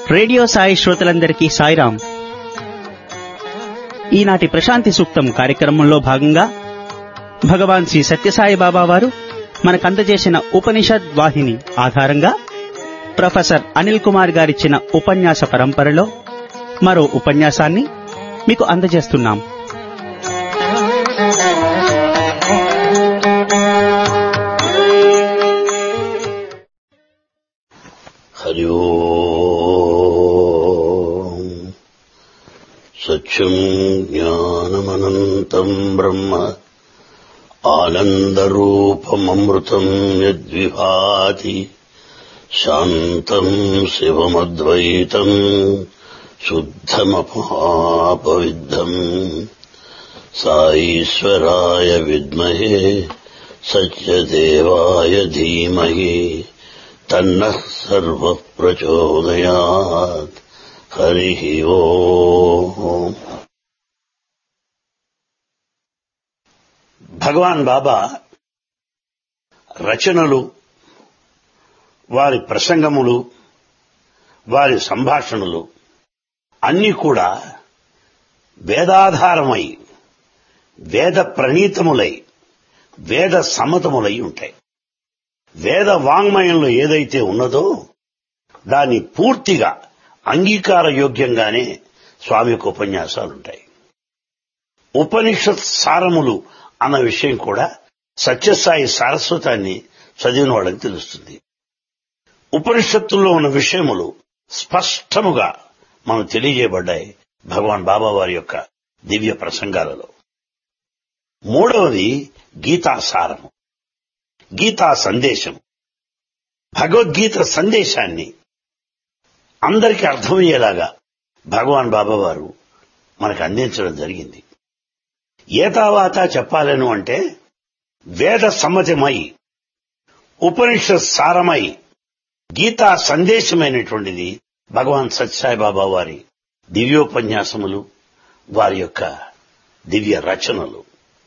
radio Sai శ్రోతలందరికీ సాయిరాం ఈనాటి ప్రశాంతి సూక్తం కార్యక్రమంలో భాగంగా భగవాన్ శ్రీ సత్యసాయి బాబా వారు మనకు అందజేసిన ఉపనిషద్ వాహిని ఆధారంగా ప్రొఫెసర్ అనిల్ కుమార్ గారిచ్చిన ఉపన్యాస పరంపరలో మరో ఉపన్యాసాన్ని మీకు అందజేస్తున్నాం हरि ओम् सत्यम् ज्ञानमनन्तम् ब्रह्म आनन्दरूपममृतम् यद्विभाति शान्तम् शिवमद्वैतम् शुद्धमपापविद्धम् साईश्वराय विद्महे सत्यदेवाय धीमहि तन्नः सर्वः प्रचोदयात् हरिः ఓం భగవాన్ బాబా రచనలు వారి ప్రసంగములు వారి సంభాషణలు అన్నీ కూడా వేదాధారమై వేద ప్రణీతములై వేద సమ్మతములై ఉంటాయి వేద వాంగ్మయంలో ఏదైతే ఉన్నదో దాన్ని పూర్తిగా అంగీకార యోగ్యంగానే స్వామి యొక్క ఉపన్యాసాలుంటాయి ఉపనిషత్ సారములు అన్న విషయం కూడా సత్యసాయి సారస్వతాన్ని చదివిన వాళ్ళకి తెలుస్తుంది ఉపనిషత్తుల్లో ఉన్న విషయములు స్పష్టముగా మనం తెలియజేయబడ్డాయి భగవాన్ బాబా వారి యొక్క దివ్య ప్రసంగాలలో మూడవది గీతాసారము గీతా సందేశం భగవద్గీత సందేశాన్ని అందరికీ అర్థమయ్యేలాగా భగవాన్ బాబా వారు మనకు అందించడం జరిగింది ఏతావాత చెప్పాలను అంటే వేద సమ్మతమై ఉపనిషత్ సారమై గీతా సందేశమైనటువంటిది భగవాన్ సత్యసాయి బాబా వారి దివ్యోపన్యాసములు వారి యొక్క దివ్య రచనలు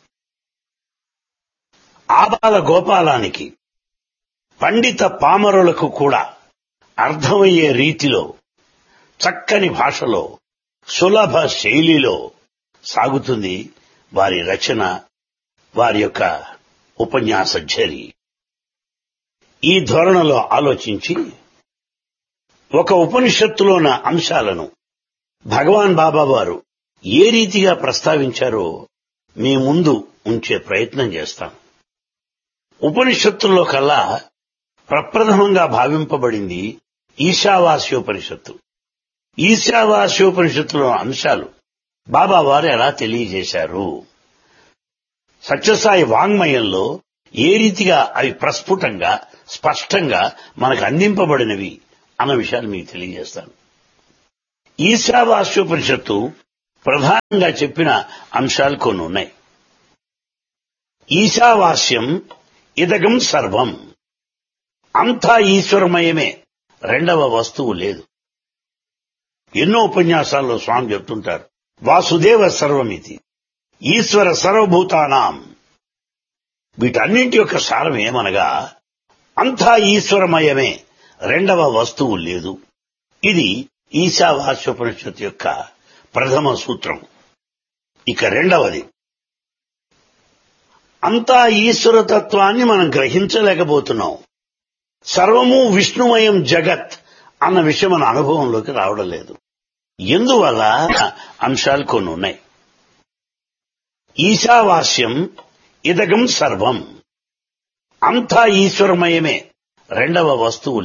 ఆబాల గోపాలానికి పండిత పామరులకు కూడా అర్థమయ్యే రీతిలో చక్కని భాషలో సులభ శైలిలో సాగుతుంది వారి రచన వారి యొక్క ఉపన్యాస ఝరి ఈ ధోరణిలో ఆలోచించి ఒక ఉపనిషత్తులోన అంశాలను భగవాన్ బాబా వారు ఏ రీతిగా ప్రస్తావించారో మీ ముందు ఉంచే ప్రయత్నం చేస్తాం ఉపనిషత్తుల్లో కల్లా ప్రప్రథమంగా భావింపబడింది ఈశావాస్యోపనిషత్తు ఈశావాస్యోపనిషత్తులో అంశాలు బాబా వారు ఎలా తెలియజేశారు సత్యసాయి వాంగ్మయంలో ఏ రీతిగా అవి ప్రస్ఫుటంగా స్పష్టంగా మనకు అందింపబడినవి అన్న విషయాలు మీకు తెలియజేస్తాను ఈశావాస్యోపనిషత్తు ప్రధానంగా చెప్పిన అంశాలు కొన్ని ఉన్నాయి ఈశావాస్యం ఇదగం సర్వం అంతా ఈశ్వరమయమే రెండవ వస్తువు లేదు ఎన్నో ఉపన్యాసాల్లో స్వామి చెప్తుంటారు వాసుదేవ సర్వమితి ఈశ్వర సర్వభూతానాం వీటన్నింటి యొక్క సారం ఏమనగా అంతా ఈశ్వరమయమే రెండవ వస్తువు లేదు ఇది ఈశావాస్యోపనిషత్తు యొక్క ప్రథమ సూత్రం ఇక రెండవది అంతా ఈశ్వరతత్వాన్ని మనం గ్రహించలేకపోతున్నాం సర్వము విష్ణుమయం జగత్ అన్న విషయం మన అనుభవంలోకి రావడం లేదు ఎందువల్ల అంశాలు కొన్ని ఉన్నాయి ఈశావాస్యం ఇదగం సర్వం అంతా ఈశ్వరమయమే రెండవ వస్తువు